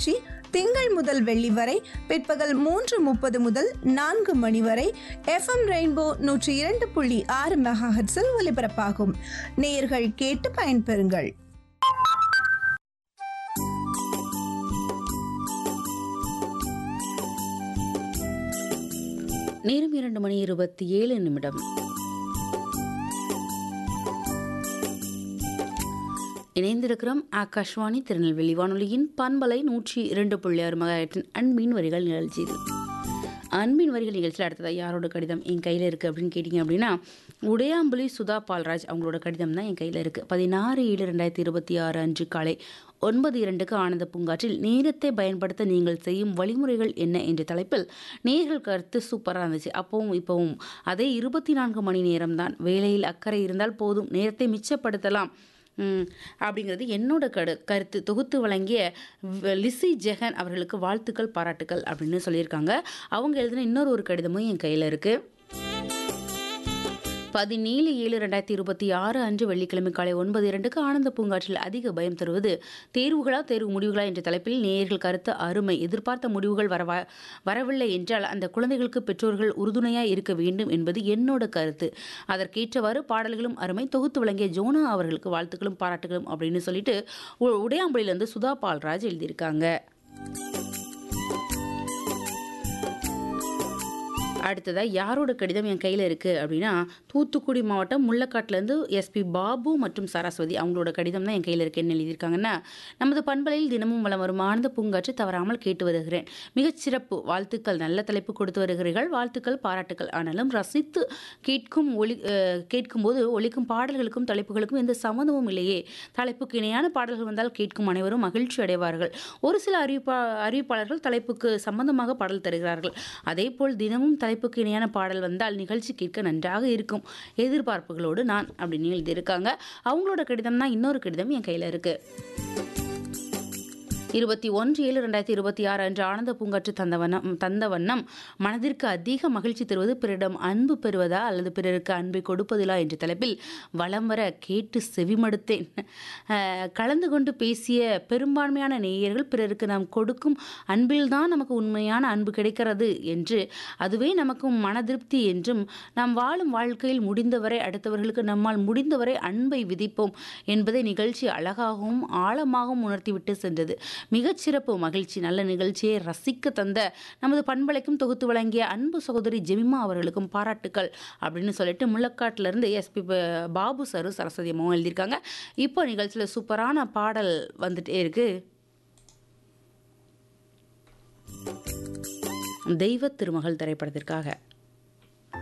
நிகழ்ச்சி திங்கள் முதல் வெள்ளி வரை பிற்பகல் மூன்று முப்பது முதல் நான்கு மணி வரை எஃப்எம் ரெயின்போ நூற்றி இரண்டு புள்ளி ஆறு மெகாஹெட்ஸில் ஒலிபரப்பாகும் நேயர்கள் கேட்டு பயன்பெறுங்கள் நேரம் இரண்டு மணி இருபத்தி ஏழு நிமிடம் இணைந்திருக்கிறோம் ஆகாஷ்வாணி திருநெல்வேலி வானொலியின் பண்பலை நூற்றி இரண்டு புள்ளி ஆறு மகாயிரத்தின் அன்பின் வரிகள் நிகழ்ச்சி இது அன்பின் வரிகள் நிகழ்ச்சியில் அடுத்ததாக யாரோட கடிதம் என் கையில் இருக்குது அப்படின்னு கேட்டிங்க அப்படின்னா உடையாம்புலி சுதா பால்ராஜ் அவங்களோட கடிதம் தான் என் கையில் இருக்குது பதினாறு ஏழு ரெண்டாயிரத்தி இருபத்தி ஆறு அன்று காலை ஒன்பது இரண்டுக்கு ஆனந்த பூங்காற்றில் நேரத்தை பயன்படுத்த நீங்கள் செய்யும் வழிமுறைகள் என்ன என்ற தலைப்பில் நேர்கள் கருத்து சூப்பராக இருந்துச்சு அப்பவும் இப்போவும் அதே இருபத்தி நான்கு மணி நேரம்தான் வேலையில் அக்கறை இருந்தால் போதும் நேரத்தை மிச்சப்படுத்தலாம் ம், அப்படிங்கிறது என்னோட கடு கருத்து தொகுத்து வழங்கிய வ- லிசி ஜெகன் அவர்களுக்கு வாழ்த்துக்கள் பாராட்டுக்கள் அப்படின்னு சொல்லியிருக்காங்க அவங்க எழுதின இன்னொரு ஒரு கடிதமும் என் கையில் இருக்குது பதினேழு ஏழு ரெண்டாயிரத்தி இருபத்தி ஆறு அன்று வெள்ளிக்கிழமை காலை ஒன்பது இரண்டுக்கு ஆனந்த பூங்காற்றில் அதிக பயம் தருவது தேர்வுகளா தேர்வு முடிவுகளா என்ற தலைப்பில் நேயர்கள் கருத்து அருமை எதிர்பார்த்த முடிவுகள் வரவ வரவில்லை என்றால் அந்த குழந்தைகளுக்கு பெற்றோர்கள் உறுதுணையாய் இருக்க வேண்டும் என்பது என்னோட கருத்து அதற்கேற்றவாறு பாடல்களும் அருமை தொகுத்து வழங்கிய ஜோனா அவர்களுக்கு வாழ்த்துக்களும் பாராட்டுகளும் அப்படின்னு சொல்லிட்டு உ- உடையாம்புலியிலிருந்து சுதா பால்ராஜ் எழுதியிருக்காங்க அடுத்ததாக யாரோட கடிதம் என் கையில் இருக்குது அப்படின்னா தூத்துக்குடி மாவட்டம் முள்ளக்காட்டிலேருந்து எஸ்பி பாபு மற்றும் சரஸ்வதி அவங்களோட கடிதம் தான் என் கையில் இருக்கு என்ன எழுதியிருக்காங்கன்னா நமது பண்பலையில் தினமும் வலம் வரும் ஆனந்த பூங்காற்று தவறாமல் கேட்டு வருகிறேன் மிகச் சிறப்பு வாழ்த்துக்கள் நல்ல தலைப்பு கொடுத்து வருகிறீர்கள் வாழ்த்துக்கள் பாராட்டுக்கள் ஆனாலும் ரசித்து கேட்கும் ஒளி அஹ், கேட்கும்போது ஒலிக்கும் பாடல்களுக்கும் தலைப்புகளுக்கும் எந்த சம்மந்தமும் இல்லையே தலைப்புக்கு இணையான பாடல்கள் வந்தால் கேட்கும் அனைவரும் மகிழ்ச்சி அடைவார்கள் ஒரு சில அறிவிப்பா அறிவிப்பாளர்கள் தலைப்புக்கு சம்பந்தமாக பாடல் தருகிறார்கள் அதேபோல் தினமும் தலைப்புக்கு இணையான பாடல் வந்தால் நிகழ்ச்சி கேட்க நன்றாக இருக்கும் எதிர்பார்ப்புகளோடு நான் அப்படின்னு எழுதியிருக்காங்க அவங்களோட கடிதம் தான் இன்னொரு கடிதம் என் கையில் இருக்குது இருபத்தி ஒன்று ஏழு ரெண்டாயிரத்தி இருபத்தி ஆறு அன்று ஆனந்த பூங்காற்று தந்த வண்ணம் தந்த வண்ணம் மனதிற்கு அதிக மகிழ்ச்சி தருவது பிறரிடம் அன்பு பெறுவதா அல்லது பிறருக்கு அன்பை கொடுப்பதிலா என்ற தலைப்பில் வலம் வர கேட்டு செவிமடுத்தேன் அஹ், கலந்து கொண்டு பேசிய பெரும்பான்மையான நேயர்கள் பிறருக்கு நாம் கொடுக்கும் அன்பில்தான் நமக்கு உண்மையான அன்பு கிடைக்கிறது என்று அதுவே நமக்கும் மன திருப்தி என்றும் நாம் வாழும் வாழ்க்கையில் முடிந்தவரை அடுத்தவர்களுக்கு நம்மால் முடிந்தவரை அன்பை விதிப்போம் என்பதை நிகழ்ச்சி அழகாகவும் ஆழமாகவும் உணர்த்திவிட்டு சென்றது மிகச்சிறப்பு மகிழ்ச்சி நல்ல நிகழ்ச்சியை ரசிக்க தந்த நமது பண்பலைக்கும் தொகுத்து வழங்கிய அன்பு சகோதரி ஜெமிமா அவர்களுக்கும் பாராட்டுக்கள் அப்படின்னு சொல்லிட்டு முள்ளக்காட்டிலிருந்து எஸ்பி பாபு சரு சரஸ்வதி அம்மாவும் எழுதியிருக்காங்க இப்போ நிகழ்ச்சியில் சூப்பரான பாடல் வந்துட்டே இருக்கு தெய்வ திருமகள் திரைப்படத்திற்காக